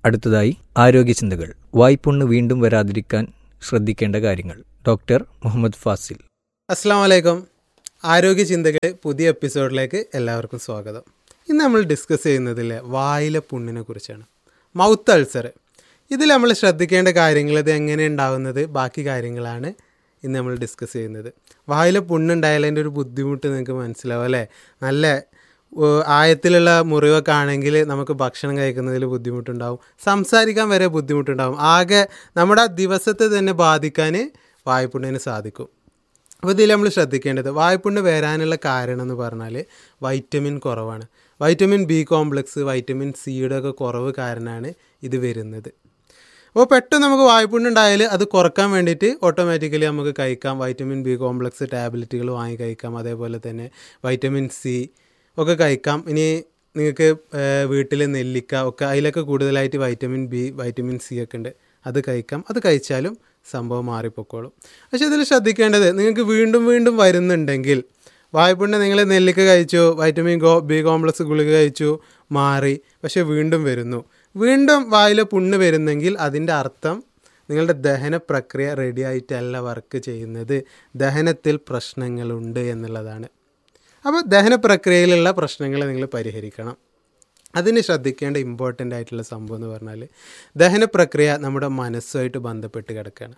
അടുത്തതായി ആരോഗ്യചിന്തകൾ വായ്പുണ്ണ് വീണ്ടും വരാതിരിക്കാൻ ശ്രദ്ധിക്കേണ്ട കാര്യങ്ങൾ ഡോക്ടർ മുഹമ്മദ് ഫാസിൽ അസ്സാം വലൈക്കും ആരോഗ്യ ചിന്തകളെ പുതിയ എപ്പിസോഡിലേക്ക് എല്ലാവർക്കും സ്വാഗതം ഇന്ന് നമ്മൾ ഡിസ്കസ് ചെയ്യുന്നതിലെ വായിലെ പുണ്ണിനെ കുറിച്ചാണ് മൗത്ത് അൾസർ ഇതിൽ നമ്മൾ ശ്രദ്ധിക്കേണ്ട കാര്യങ്ങൾ ഇത് എങ്ങനെ ഉണ്ടാവുന്നത് ബാക്കി കാര്യങ്ങളാണ് ഇന്ന് നമ്മൾ ഡിസ്കസ് ചെയ്യുന്നത് വായിലെ പുണ്ണുണ്ടായാലതിൻ്റെ ഒരു ബുദ്ധിമുട്ട് നിങ്ങൾക്ക് മനസ്സിലാവും അല്ലേ നല്ല ഓ, ആയത്തിലുള്ള മുറിവൊക്കെ ആണെങ്കിൽ നമുക്ക് ഭക്ഷണം കഴിക്കുന്നതിൽ ബുദ്ധിമുട്ടുണ്ടാവും സംസാരിക്കാൻ വരെ ബുദ്ധിമുട്ടുണ്ടാവും ആകെ നമ്മുടെ ആ ദിവസത്തെ തന്നെ ബാധിക്കാൻ വായ്പുണ്ണിന് സാധിക്കും അപ്പോൾ ഇതിൽ നമ്മൾ ശ്രദ്ധിക്കേണ്ടത് വായ്പുണ്ണ് വരാനുള്ള കാരണം എന്ന് പറഞ്ഞാൽ വൈറ്റമിൻ കുറവാണ് വൈറ്റമിൻ ബി കോംപ്ലക്സ് വൈറ്റമിൻ സിയുടെ ഒക്കെ കുറവ് കാരണമാണ് ഇത് വരുന്നത് അപ്പോൾ പെട്ടെന്ന് നമുക്ക് വായ്പുണ്ണുണ്ടായാൽ അത് കുറക്കാൻ വേണ്ടിയിട്ട് ഓട്ടോമാറ്റിക്കലി നമുക്ക് കഴിക്കാം വൈറ്റമിൻ ബി കോംപ്ലക്സ് ടാബ്ലറ്റുകൾ വാങ്ങി കഴിക്കാം അതേപോലെ തന്നെ വൈറ്റമിൻ സി ഒക്കെ കഴിക്കാം ഇനി നിങ്ങൾക്ക് വീട്ടിൽ നെല്ലിക്ക ഒക്കെ അതിലൊക്കെ കൂടുതലായിട്ട് വൈറ്റമിൻ ബി വൈറ്റമിൻ സി ഒക്കെ ഉണ്ട് അത് കഴിക്കാം അത് കഴിച്ചാലും സംഭവം മാറിപ്പോക്കോളും പക്ഷേ ഇതിൽ ശ്രദ്ധിക്കേണ്ടത് നിങ്ങൾക്ക് വീണ്ടും വീണ്ടും വരുന്നുണ്ടെങ്കിൽ വായ്പുണ്ണ് നിങ്ങൾ നെല്ലിക്ക കഴിച്ചു വൈറ്റമിൻ ഗോ ബി കോംപ്ലക്സ് ഗുളിക കഴിച്ചു മാറി പക്ഷേ വീണ്ടും വരുന്നു വീണ്ടും വായിൽ പുണ്ണ് വരുന്നെങ്കിൽ അതിൻ്റെ അർത്ഥം നിങ്ങളുടെ ദഹന പ്രക്രിയ റെഡി ആയിട്ടല്ല വർക്ക് ചെയ്യുന്നത് ദഹനത്തിൽ പ്രശ്നങ്ങളുണ്ട് എന്നുള്ളതാണ് അപ്പോൾ ദഹന പ്രക്രിയയിലുള്ള പ്രശ്നങ്ങൾ നിങ്ങൾ പരിഹരിക്കണം അതിന് ശ്രദ്ധിക്കേണ്ട ഇമ്പോർട്ടൻ്റ് ആയിട്ടുള്ള സംഭവം എന്ന് പറഞ്ഞാൽ ദഹന പ്രക്രിയ നമ്മുടെ മനസ്സുമായിട്ട് ബന്ധപ്പെട്ട് കിടക്കുകയാണ്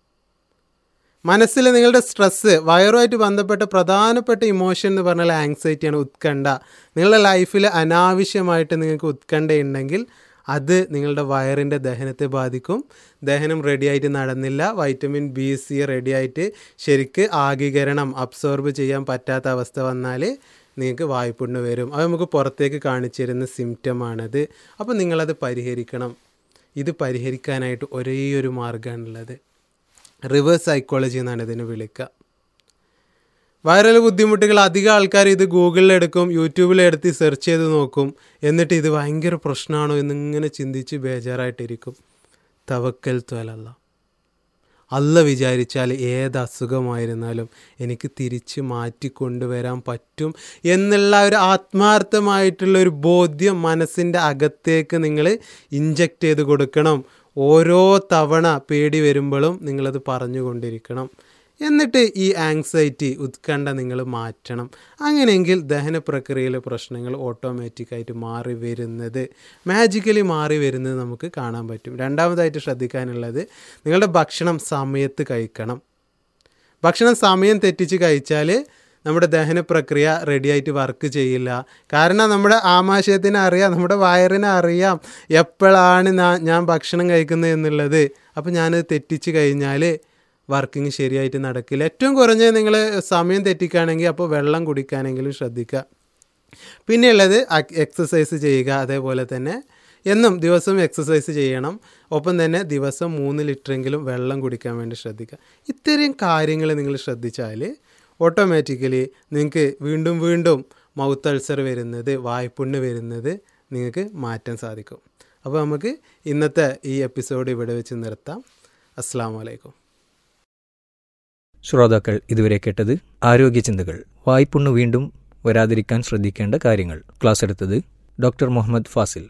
മനസ്സിൽ നിങ്ങളുടെ സ്ട്രെസ്സ് വയറുമായിട്ട് ബന്ധപ്പെട്ട പ്രധാനപ്പെട്ട ഇമോഷൻ എന്ന് പറഞ്ഞാൽ ആങ്സൈറ്റിയാണ് ഉത്കണ്ഠ നിങ്ങളുടെ ലൈഫിൽ അനാവശ്യമായിട്ട് നിങ്ങൾക്ക് ഉത്കണ്ഠ ഉണ്ടെങ്കിൽ അത് നിങ്ങളുടെ വയറിൻ്റെ ദഹനത്തെ ബാധിക്കും ദഹനം റെഡിയായിട്ട് നടന്നില്ല വൈറ്റമിൻ ബി സി റെഡിയായിട്ട് ശരിക്ക് ആഗീകരണം അബ്സോർബ് ചെയ്യാൻ പറ്റാത്ത അവസ്ഥ വന്നാൽ നിങ്ങൾക്ക് വായ്പുണ്ണ് വരും അത് നമുക്ക് പുറത്തേക്ക് കാണിച്ചു തരുന്ന സിംറ്റമാണത് അപ്പോൾ നിങ്ങളത് പരിഹരിക്കണം ഇത് പരിഹരിക്കാനായിട്ട് ഒരേ ഒരു മാർഗ്ഗമാണുള്ളത് റിവേഴ്സ് സൈക്കോളജി എന്നാണ് ഇതിനെ വിളിക്കുക വൈറൽ ബുദ്ധിമുട്ടുകൾ അധികം ആൾക്കാർ ഇത് ഗൂഗിളിൽ എടുക്കും യൂട്യൂബിൽ എടുത്ത് സെർച്ച് ചെയ്ത് നോക്കും എന്നിട്ട് ഇത് ഭയങ്കര പ്രശ്നമാണോ എന്നിങ്ങനെ ചിന്തിച്ച് ബേജാറായിട്ടിരിക്കും തവക്കൽ ത്വലല്ല അല്ല വിചാരിച്ചാൽ ഏത് അസുഖമായിരുന്നാലും എനിക്ക് തിരിച്ച് മാറ്റിക്കൊണ്ടുവരാൻ പറ്റും എന്നുള്ള ഒരു ആത്മാർത്ഥമായിട്ടുള്ള ഒരു ബോധ്യം മനസ്സിൻ്റെ അകത്തേക്ക് നിങ്ങൾ ഇഞ്ചക്റ്റ് ചെയ്ത് കൊടുക്കണം ഓരോ തവണ പേടി വരുമ്പോഴും നിങ്ങളത് പറഞ്ഞുകൊണ്ടിരിക്കണം എന്നിട്ട് ഈ ആങ്സൈറ്റി ഉത്കണ്ഠ നിങ്ങൾ മാറ്റണം അങ്ങനെയെങ്കിൽ ദഹന പ്രക്രിയയിലെ പ്രശ്നങ്ങൾ ഓട്ടോമാറ്റിക്കായിട്ട് മാറി വരുന്നത് മാജിക്കലി മാറി വരുന്നത് നമുക്ക് കാണാൻ പറ്റും രണ്ടാമതായിട്ട് ശ്രദ്ധിക്കാനുള്ളത് നിങ്ങളുടെ ഭക്ഷണം സമയത്ത് കഴിക്കണം ഭക്ഷണം സമയം തെറ്റിച്ച് കഴിച്ചാൽ നമ്മുടെ ദഹന പ്രക്രിയ റെഡിയായിട്ട് വർക്ക് ചെയ്യില്ല കാരണം നമ്മുടെ ആമാശയത്തിന് അറിയാം നമ്മുടെ വയറിന് അറിയാം എപ്പോഴാണ് നാ- ഞാൻ ഭക്ഷണം കഴിക്കുന്നത് എന്നുള്ളത് അപ്പോൾ ഞാനത് തെറ്റിച്ച് കഴിഞ്ഞാൽ വർക്കിംഗ് ശരിയായിട്ട് നടക്കില്ല ഏറ്റവും കുറഞ്ഞ നിങ്ങൾ സമയം തെറ്റിക്കുകയാണെങ്കിൽ അപ്പോൾ വെള്ളം കുടിക്കാനെങ്കിലും ശ്രദ്ധിക്കുക പിന്നെയുള്ളത് എക്സസൈസ് ചെയ്യുക അതേപോലെ തന്നെ എന്നും ദിവസവും എക്സസൈസ് ചെയ്യണം ഒപ്പം തന്നെ ദിവസം മൂന്ന് ലിറ്ററെങ്കിലും വെള്ളം കുടിക്കാൻ വേണ്ടി ശ്രദ്ധിക്കുക ഇത്രയും കാര്യങ്ങൾ നിങ്ങൾ ശ്രദ്ധിച്ചാൽ ഓട്ടോമാറ്റിക്കലി നിങ്ങൾക്ക് വീണ്ടും വീണ്ടും മൗത്ത് അൾസർ വരുന്നത് വായ്പുണ്ണ് വരുന്നത് നിങ്ങൾക്ക് മാറ്റാൻ സാധിക്കും അപ്പോൾ നമുക്ക് ഇന്നത്തെ ഈ എപ്പിസോഡ് ഇവിടെ വെച്ച് നിർത്താം അസ്സാം വലൈക്കും ശ്രോതാക്കൾ ഇതുവരെ കേട്ടത് ആരോഗ്യചിന്തകൾ വായ്പുണ്ണ് വീണ്ടും വരാതിരിക്കാൻ ശ്രദ്ധിക്കേണ്ട കാര്യങ്ങൾ ക്ലാസ് എടുത്തത് ഡോക്ടർ മുഹമ്മദ് ഫാസിൽ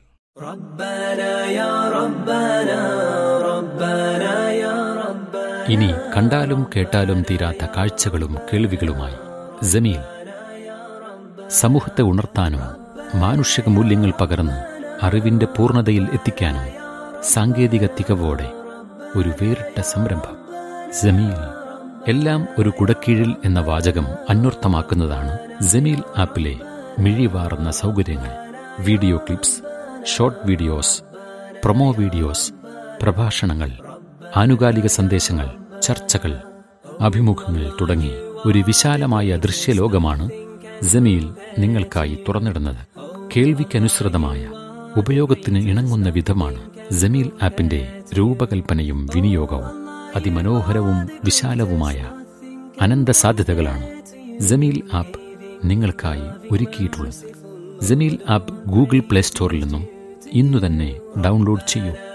ഇനി കണ്ടാലും കേട്ടാലും തീരാത്ത കാഴ്ചകളും കേൾവികളുമായി ജമീൽ സമൂഹത്തെ ഉണർത്താനും മാനുഷിക മൂല്യങ്ങൾ പകർന്ന് അറിവിന്റെ പൂർണ്ണതയിൽ എത്തിക്കാനും സാങ്കേതിക തികവോടെ ഒരു വേറിട്ട സംരംഭം ജമീൽ എല്ലാം ഒരു കുടക്കീഴിൽ എന്ന വാചകം അന്വർത്ഥമാക്കുന്നതാണ് ജമീൽ ആപ്പിലെ മിഴിവാർന്ന സൗകര്യങ്ങൾ video clips short videos promo videos പ്രഭാഷണങ്ങൾ ആനുകാലിക സന്ദേശങ്ങൾ ചർച്ചകൾ അഭിമുഖങ്ങൾ തുടങ്ങി ഒരു വിശാലമായ ദൃശ്യലോകമാണ് ജമീൽ നിങ്ങൾക്കായി തുറന്നിടുന്നത് കേൾവിക്കനുസൃതമായ ഉപയോഗത്തിന് ഇണങ്ങുന്ന വിധമാണ് ജമീൽ ആപ്പിന്റെ രൂപകൽപ്പനയും വിനിയോഗവും അതിമനോഹരവും വിശാലവുമായ അനന്ത സാധ്യതകളാണ് ജമീൽ ആപ്പ് നിങ്ങൾക്കായി ഒരുക്കിയിട്ടുള്ളത് ജമീൽ ആപ്പ് ഗൂഗിൾ പ്ലേ സ്റ്റോറിൽ നിന്നും ഇന്നു തന്നെ ഡൗൺലോഡ് ചെയ്യൂ